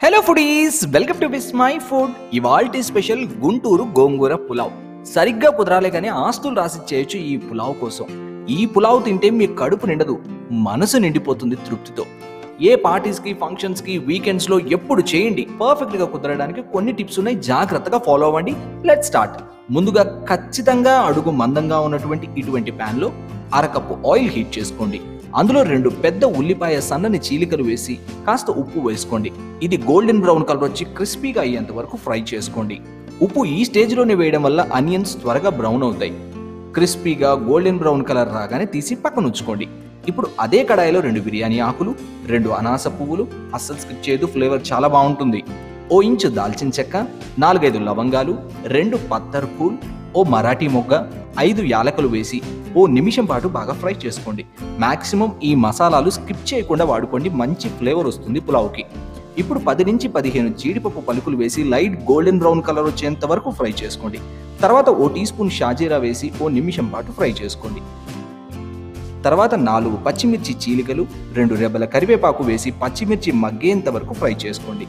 hello foodies welcome to Vismai food ఇవాల్టి special Guntur gongura pulao సరిగ్గా కుదరాలే కానీ ఆస్తులు రాసి చేయొచ్చు ఈ పులావ్ కోసం ఈ పులావ్ తింటే మీ కడుపు నిండదు మనసు నిండిపోతుంది తృప్తితో ఏ పార్టీస్ కి ఫంక్షన్స్ కి వీకెండ్స్ లో ఎప్పుడు చేయండి పర్ఫెక్ట్ గా కుదరడానికి కొన్ని టిప్స్ ఉన్నాయి జాగ్రత్తగా ఫాలో అవ్వండి లెట్ స్టార్ట్ ముందుగా ఖచ్చితంగా అడుగు మందంగా ఉన్నటువంటి ఇటువంటి ప్యాన్ లో అరకప్పు ఆయిల్ హీట్ చేసుకోండి అందులో రెండు పెద్ద ఉల్లిపాయ సన్నని చీలికలు వేసి కాస్త ఉప్పు వేసుకోండి ఇది గోల్డెన్ బ్రౌన్ కలర్ వచ్చి క్రిస్పీగా అయ్యేంత వరకు ఫ్రై చేసుకోండి ఉప్పు ఈ స్టేజ్లోనే వేయడం వల్ల అనియన్స్ త్వరగా బ్రౌన్ అవుతాయి క్రిస్పీగా గోల్డెన్ బ్రౌన్ కలర్ రాగానే తీసి పక్కన ఉంచుకోండి ఇప్పుడు అదే కడాయిలో రెండు బిర్యానీ ఆకులు రెండు అనాస పువ్వులు అస్సలు స్కిప్ చేయదు ఫ్లేవర్ చాలా బాగుంటుంది ఓ ఇంచు దాల్చిన చెక్క నాలుగైదు లవంగాలు రెండు పత్తర్ పూల్ ఓ మరాఠీ మొగ్గ ఐదు యాలకులు వేసి ఓ నిమిషం పాటు బాగా ఫ్రై చేసుకోండి మాక్సిమం ఈ మసాలాలు స్కిప్ చేయకుండా వాడుకోండి మంచి ఫ్లేవర్ వస్తుంది పులావ్కి ఇప్పుడు పది నుంచి పదిహేను జీడిపప్పు పలుకులు వేసి లైట్ గోల్డెన్ బ్రౌన్ కలర్ వచ్చేంత వరకు ఫ్రై చేసుకోండి తర్వాత ఓ టీ స్పూన్ షాజీరా వేసి ఓ నిమిషం పాటు ఫ్రై చేసుకోండి తర్వాత నాలుగు పచ్చిమిర్చి చీలికలు రెండు రెబ్బల కరివేపాకు వేసి పచ్చిమిర్చి మగ్గేంత వరకు ఫ్రై చేసుకోండి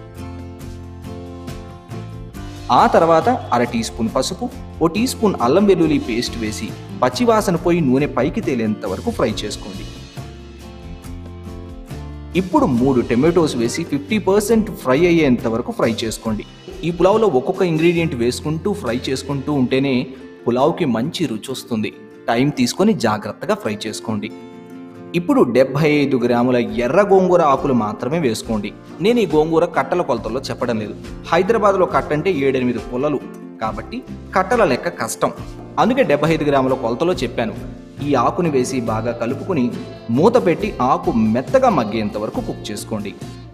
ఆ తర్వాత అర టీ స్పూన్ పసుపు ఓ టీ స్పూన్ అల్లం వెల్లుల్లి పేస్ట్ వేసి పచ్చివాసన పోయి నూనె పైకి తేలేంత వరకు ఫ్రై చేసుకోండి ఇప్పుడు మూడు టొమాటోస్ వేసి ఫిఫ్టీ పర్సెంట్ ఫ్రై అయ్యేంత వరకు ఫ్రై చేసుకోండి ఈ పులావ్లో ఒక్కొక్క ఇంగ్రీడియంట్ వేసుకుంటూ ఫ్రై చేసుకుంటూ ఉంటేనే పులావ్కి మంచి రుచి వస్తుంది టైం తీసుకొని జాగ్రత్తగా ఫ్రై చేసుకోండి ఇప్పుడు డెబ్బై ఐదు గ్రాముల ఎర్ర గోంగూర ఆకులు మాత్రమే వేసుకోండి నేను ఈ గోంగూర కట్టల కొలతల్లో చెప్పడం లేదు హైదరాబాద్లో కట్ట అంటే ఏడెనిమిది పుల్లలు కాబట్టి కట్టల లెక్క కష్టం అందుకే డెబ్బై ఐదు గ్రాముల కొలతలో చెప్పాను ఈ ఆకుని వేసి బాగా కలుపుకుని మూత పెట్టి ఆకు మెత్తగా మగ్గేంత వరకు కుక్ చేసుకోండి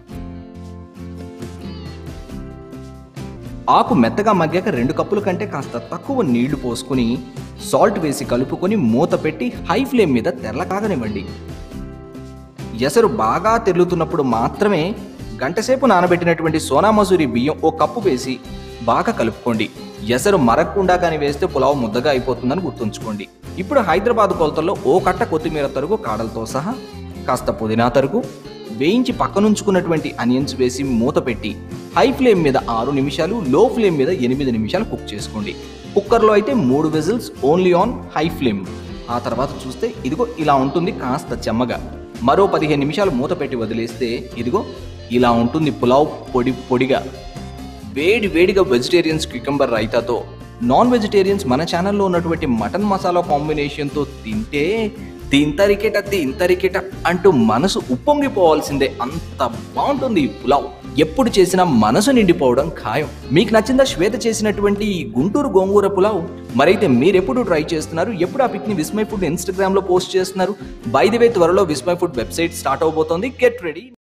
ఆకు మెత్తగా మగ్గాక రెండు కప్పుల కంటే కాస్త తక్కువ నీళ్లు పోసుకుని సాల్ట్ వేసి కలుపుకొని మూత పెట్టి హై ఫ్లేమ్ మీద తెరలకాగనివ్వండి ఎసరు బాగా తెరులుతున్నప్పుడు మాత్రమే గంటసేపు నానబెట్టినటువంటి సోనా మసూరి బియ్యం ఓ కప్పు వేసి బాగా కలుపుకోండి ఎసరు మరగకుండా కానీ వేస్తే పులావ్ ముద్దగా అయిపోతుందని గుర్తుంచుకోండి ఇప్పుడు హైదరాబాద్ కొలతల్లో ఓ కట్ట కొత్తిమీర తరుగు కాడలతో సహా కాస్త పుదీనా తరుగు వేయించి పక్కనుంచుకున్నటువంటి అనియన్స్ వేసి మూత పెట్టి హై ఫ్లేమ్ మీద ఆరు నిమిషాలు లో ఫ్లేమ్ మీద ఎనిమిది నిమిషాలు కుక్ చేసుకోండి కుక్కర్లో అయితే మూడు whistles only on high flame ఆ తర్వాత చూస్తే ఇదిగో ఇలా ఉంటుంది కాస్త చెమ్మగా మరో పదిహేను నిమిషాలు మూత పెట్టి వదిలేస్తే ఇదిగో ఇలా ఉంటుంది పులావ్ పొడి పొడిగా వేడి వేడిగా వెజిటేరియన్స్ క్యూకంబర్ రైతాతో నాన్ వెజిటేరియన్స్ మన ఛానల్లో ఉన్నటువంటి మటన్ మసాలా కాంబినేషన్తో తింటే తింతరికెట తింతరికెట అంటూ మనసు ఉప్పొంగిపోవాల్సిందే అంత బాగుంటుంది ఈ పులావ్ ఎప్పుడు చేసినా మనసు నిండిపోవడం ఖాయం మీకు నచ్చిందా శ్వేత చేసినటువంటి ఈ గుంటూరు గోంగూర పులావ్ మరైతే మీరెప్పుడు ట్రై చేస్తున్నారు ఎప్పుడు ఆ పిక్ని విస్మై ఫుడ్ ఇన్స్టాగ్రామ్లో పోస్ట్ చేస్తున్నారు బై ది వే త్వరలో విస్మై ఫుడ్ వెబ్సైట్ స్టార్ట్ అవబోతోంది గెట్ రెడీ